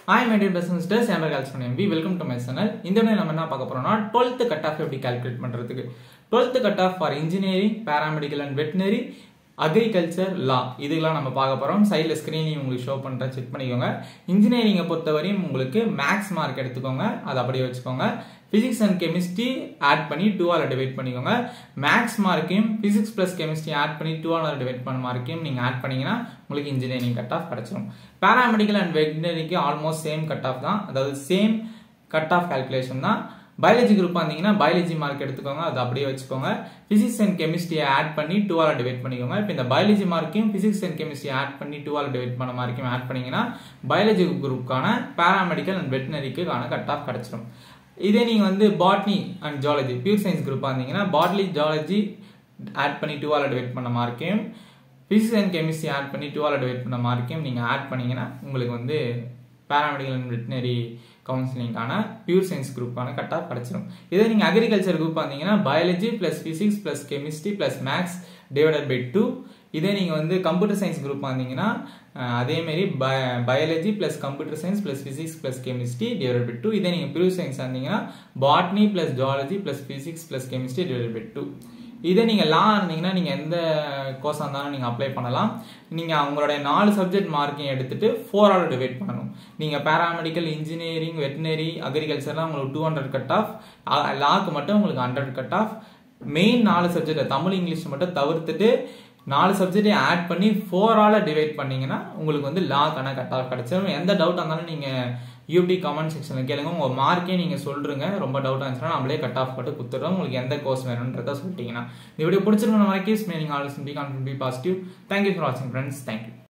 hi my dear business என் calls பண்ணி எம்பி வெல்கம் டு மை சேனல் இந்த வீடியோ நம்ம என்ன பார்க்க போறோம்னா டுவெல்த் கட் ஆஃப் எப்படி கால்குலேட் பண்றதுக்கு twelfth cut off for engineering paramedical and veterinary agriculture law இதுக்கெல்லாம் நம்ம பார்க்க போறோம் சைடில் ஸ்க்ரீனையும் உங்களுக்கு ஷோ பண்ணுறேன் செக் பண்ணிக்கோங்க இன்ஜினியரிங்கை பொறுத்தவரையும் உங்களுக்கு மேக்ஸ் மார்க் எடுத்துக்கோங்க அதை அப்படியே வச்சுக்கோங்க பிசிக்ஸ் அண்ட் கெமிஸ்ட்ரி ஆட் பண்ணி டூவால் டிவைட் பண்ணிக்கோங்க மேக்ஸ் மார்க்கையும் பிசிக்ஸ் ப்ளஸ் கெமிஸ்ட்ரி ஆட் பண்ணி டூவால் டிவைட் பண்ண மார்க்கையும் நீங்கள் ஆட் பண்ணீங்கன்னா உங்களுக்கு இன்ஜினியரிங் கட் ஆஃப் கிடச்சிரும் பேராமெடிக்கல் அண்ட் வெட்டினரிக்கு ஆல்மோஸ்ட் சேம் கட் ஆஃப் தான் அதாவது சேம் கட் ஆஃப் கால்குலேஷன் தான் பயாலஜி குரூப் வந்தீங்கன்னா பயாலஜி மார்க் எடுத்துக்கோங்க அதை அப்படியே வச்சுக்கோங்க பிசிக்ஸ் அண்ட் கெமிஸ்ட்ரியை ஆட் பண்ணி டூவால் டிவைட் பண்ணிக்கோங்க இப்போ இந்த பயாலஜி மார்க்கையும் பிசிக்ஸ் அண்ட் கெமிஸ்ட்ரி ஆட் பண்ணி டூவால் டிவைட் பண்ண மார்க்கையும் ஆட் பண்ணீங்கன்னா பயாலஜி குரூப்புக்கான பேராமெடிக்கல் அண்ட் வெட்டினரிக்கான கட் ஆஃப் கிடச்சிரும் இதே நீங்கள் வந்து botany and zoology pure science group வந்தீங்கன்னா பாட்னி ஜாலஜி ஆட் பண்ணி டூவால் டிவைட் பண்ண மார்க்கையும் பிசிக்ஸ் அண்ட் கெமிஸ்ட்ரி ஆட் பண்ணி டூவால் டிவைட் பண்ண மார்க்கையும் நீங்கள் ஆட் பண்ணீங்கன்னா உங்களுக்கு வந்து பேராமெடிக்கல் அண்ட் வெட்டினரி கவுன்சிலிங்கான பியூர் சயின்ஸ் குரூப்பான கட் ஆஃப் கிடச்சிரும் இதே நீங்கள் அக்ரிகல்ச்சர் குரூப் பார்த்தீங்கன்னா biology plus physics plus chemistry plus maths divided by two இதே நீங்கள் வந்து கம்ப்யூட்டர் சயின்ஸ் குரூப் வந்தீங்கன்னா அதேமாரி biology plus computer science plus physics plus chemistry divide by two இதே நீங்கள் பியூர் சயின்ஸ் வந்தீங்கன்னா botany plus zoology plus physics plus chemistry divide by two இதே நீங்கள் லா இருந்தீங்கன்னா நீங்கள் எந்த கோர்ஸாக இருந்தாலும் நீங்கள் அப்ளை பண்ணலாம் நீங்கள் அவங்களுடைய நாலு சப்ஜெக்ட் மார்க்கையும் எடுத்துட்டு ஃபோர் ஆல் டிவைட் பண்ணணும் நீங்கள் பேராமெடிக்கல் இன்ஜினியரிங் வெட்டினரி அக்ரிகல்ச்சர்லாம் உங்களுக்கு டூ ஹண்ட்ரட் கட் ஆஃப் லாக்கு மட்டும் உங்களுக்கு ஹண்ட்ரட் கட் ஆஃப் மெயின் நாலு சப்ஜெக்ட் தமிழ் இங்கிலீஷ் மட்டும் தவிர்த்துட்டு நாலு சப்ஜெக்டையும் ஆட் பண்ணி ஃபோரால் டிவைட் பண்ணீங்கன்னா உங்களுக்கு வந்து லாக்கான கட் ஆஃப் கிடச்சிடும் எந்த டவுட்டாக இருந்தாலும் நீங்கள் யூபி கமெண்ட் செக்ஷனில் கேளுங்க உங்கள் மார்க்கே நீங்கள் சொல்கிறீங்க ரொம்ப டவுட்டாக இருந்துச்சுன்னா நம்மளே கட் ஆஃப் போட்டு கொடுத்துட்றோம் உங்களுக்கு எந்த கோர்ஸ் வேணுன்றத சொல்லிட்டீங்கன்னா இந்த வீடியோ பிடிச்சிருக்கணும் வரைக்கும் நீங்கள் always be confident be positive thank you for வாட்சிங் ஃப்ரெண்ட்ஸ் தேங்க்யூ